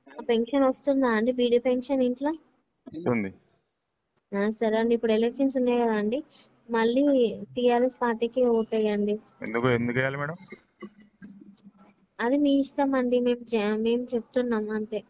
Pension వస్తుందా అండి beedi pension ఇంట్లో వస్తుంది ఆ, సరే అండి ఇప్పుడు ఎలక్షన్స్ ఉన్నాయి కదా అండి మళ్ళీ టిఆర్ఎస్ పార్టీకి ఓటేయండి ఎందుకు ఎందుకు వేయాలి మేడం అది మీ ఇష్టం అండి మేము చె- మేము చెప్తున్నాం అంతే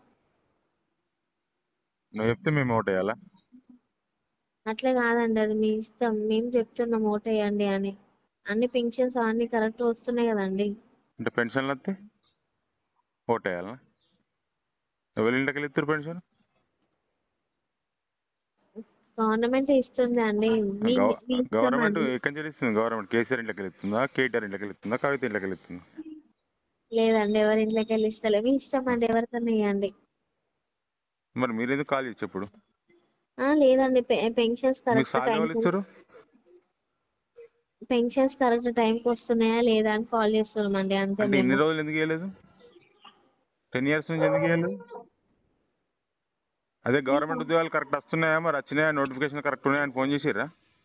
నువ్వు చెప్తే మేము ఓటు వేయాలా అట్లా కాదండి అది మీ ఇష్టం మేము చెప్తున్నాం ఓటేయండి అని అన్ని పెన్షన్స్ అన్ని కరెక్ట్ వస్తున్నాయి కదండి అంటే పెన్షన్లు వస్తే ఓటు వేయాలా ఎవరి ఇంటికి వెళ్ళి ఇస్తారు పెన్షన్ గవర్నమెంట్ ఇస్తుంది అండి మీ గవ- మీ ఇష్టం గవర్నమెంట్ అండి. ఎక్కడి నుంచి ఇస్తుంది గవర్నమెంట్ కేసీఆర్ ఇంట్లోకి వెళ్తుందా కేటీఆర్ ఇంట్లోకి వెళ్తుందా కవిత ఇంట్లోకి వెళ్తుందా లేదండి ఎవరి ఇంట్లోకి వెళ్ళి ఇస్తలే మీ ఇష్టం అండి ఎవరికన్నా ఇవ్వండి మరి మీరు ఎందుకు కాల్ చేసి ఇప్పుడు ఆ, లేదండి పెన్షన్స్ మీకు కరెక్ట్ సాలరీ టైం ఎవరు ఇస్తారు పెన్షన్స్ కరెక్ట్ టైంకి వస్తున్నాయా లేదా అని కాల్ చేస్తున్నాం అండి అంతే అంటే ఇన్ని మేము రోజులు ఎందుకు వేయలేదు టెన్ ఇయర్స్ నుంచి ఎందుకు వేయలేదు అదే గవర్నమెంట్ ఉద్యోగాలు కరెక్ట్ వస్తున్నాయా మరి వచ్చినాయా నోటిఫికేషన్ కరెక్ట్ ఉన్నాయా అని ఫోన్ చేసిర్రా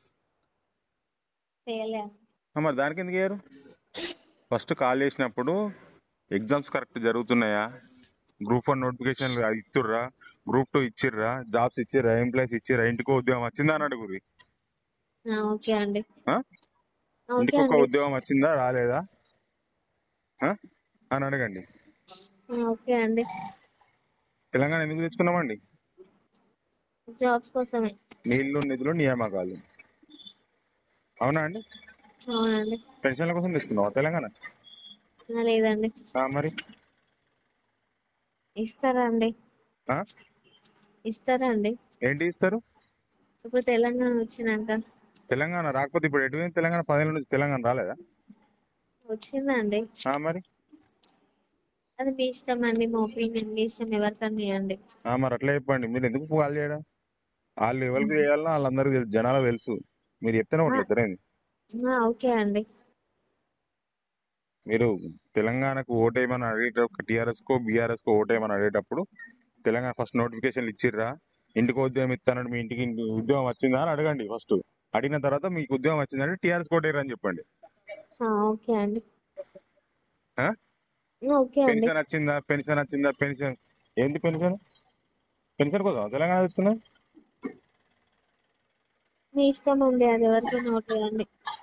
చేయలే ఆ, మరి దానికి ఎందుకు వేయరు ఫస్ట్ కాల్ చేసినప్పుడు ఎగ్జామ్స్ కరెక్ట్ జరుగుతున్నాయా గ్రూప్ వన్ నోటిఫికేషన్ ఇస్తుర్రా గ్రూప్ టూ ఇచ్చిర్రా జాబ్స్ ఇచ్చిర్రా ఎంప్లాయీస్ ఇచ్చిర్రా ఇంటికో ఉద్యోగం వచ్చిందా అని అడుగురి ఆ, ఓకే అండి ఆ? ఓకే ఇంటికి ఒక అండి ఉద్యోగం వచ్చిందా రాలేదా ఆ? అని అడగండి ఆ, ఓకే అండి తెలంగాణ ఎందుకు తెచ్చుకున్నామండి జాబ్స్ కోసమే నీళ్లు నిధులు నియామకాలు అవునా అండి అవునండి పెన్షన్ల కోసం తెచ్చుకున్నావా తెలంగాణ ఆ, లేదండి ఆ, మరి ఇస్తారా అండి ఆ? ఇస్తారా అండి ఏంటి ఇస్తారు ఇప్పుడు తెలంగాణ వచ్చినాక తెలంగాణ రాకపోతే ఇప్పుడు ఎటు పోయింది తెలంగాణ పదేళ్ళ నుంచి తెలంగాణ రాలేదా వచ్చిందండి ఆ, మరి అది మీ ఇష్టం అండి మా ఒపీనియన్ మీ ఇష్టం ఎవరికన్నా ఇవ్వండి ఆ, మరి అట్లా చెప్పండి మీరు ఎందుకు కాల్ చేయడం వాళ్ళు ఎవరికి చేయాలనో వాళ్ళందరికీ తెలుసు జనాలకు తెలుసు మీరు చెప్తేనే ఒకటి చెప్తారేంది ఆ, ఓకే అండి మీరు తెలంగాణకు ఓటేయమని అడిగేటప్పుడు టీఆర్ఎస్ కో బీఆర్ఎస్ కో ఓటేయమని అడిగేటప్పుడు తెలంగాణ ఫస్ట్ నోటిఫికేషన్లు ఇచ్చిర్రా ఇంటికి ఉద్యోగం ఇస్తానంటే మీ ఇంటికి ఇంటి- ఉద్యోగం వచ్చిందా అని అడగండి ఫస్ట్ అడిగిన తర్వాత మీకు ఉద్యోగం వచ్చిందంటే టీఆర్ఎస్ కోటేయరు అని చెప్పండి ఆ, ఓకే అండి ఆ? ఆ, ఓకే అండి పెన్షన్ వచ్చిందా పెన్షన్ వచ్చిందా పెన్షన్ ఏంది పెన్షన్ పెన్షన్ కోసం తెలంగాణ తెచ్చుకున్నా మీ ఇష్టం అండి అది ఎవరికైనా ఓటేయండి